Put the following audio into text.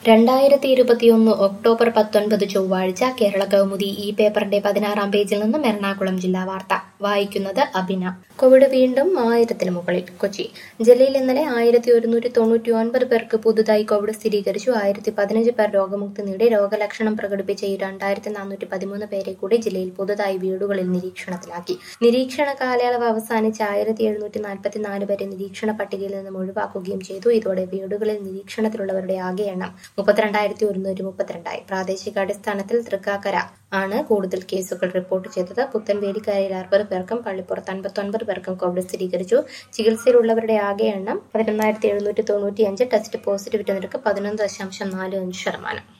രണ്ടായിരത്തി ഇരുപത്തിയൊന്ന് ഒക്ടോബർ പത്തൊൻപത് ചൊവ്വാഴ്ച കേരള കൗമുദി ഈ പേപ്പറിന്റെ പതിനാറാം പേജിൽ നിന്നും എറണാകുളം ജില്ലാ വാർത്ത വായിക്കുന്നത് അഭിന കോവിഡ് വീണ്ടും ആയിരത്തിന് മുകളിൽ കൊച്ചി ജില്ലയിൽ ഇന്നലെ ആയിരത്തി ഒരുന്നൂറ്റി തൊണ്ണൂറ്റി ഒൻപത് പേർക്ക് പുതുതായി കോവിഡ് സ്ഥിരീകരിച്ചു ആയിരത്തി പതിനഞ്ച് പേർ രോഗമുക്തി നേടി രോഗലക്ഷണം പ്രകടിപ്പിച്ച ഈ രണ്ടായിരത്തി നാനൂറ്റി പതിമൂന്ന് പേരെ കൂടി ജില്ലയിൽ പുതുതായി വീടുകളിൽ നിരീക്ഷണത്തിലാക്കി നിരീക്ഷണ കാലയളവ് അവസാനിച്ച ആയിരത്തി എഴുന്നൂറ്റി നാൽപ്പത്തി നാല് പേരെ നിരീക്ഷണ പട്ടികയിൽ നിന്നും ഒഴിവാക്കുകയും ചെയ്തു ഇതോടെ വീടുകളിൽ നിരീക്ഷണത്തിലുള്ളവരുടെ ആകെ എണ്ണം മുപ്പത്തിരണ്ടായിരത്തി ഒരുന്നൂറ്റി മുപ്പത്തിരണ്ടായി പ്രാദേശിക അടിസ്ഥാനത്തിൽ തൃക്കാക്കര ആണ് കൂടുതൽ കേസുകൾ റിപ്പോർട്ട് ചെയ്തത് പുത്തൻവേലിക്കരയിൽ അറുപത് പേർക്കും പള്ളിപ്പുറത്ത് അൻപത്തൊൻപത് പേർക്കും കോവിഡ് സ്ഥിരീകരിച്ചു ചികിത്സയിലുള്ളവരുടെ ആകെ എണ്ണം പതിനൊന്നായിരത്തി എഴുന്നൂറ്റി തൊണ്ണൂറ്റി അഞ്ച് ടെസ്റ്റ് പോസിറ്റിവിറ്റി നിരക്ക് പതിനൊന്ന് ദശാംശം നാല് അഞ്ച് ശതമാനം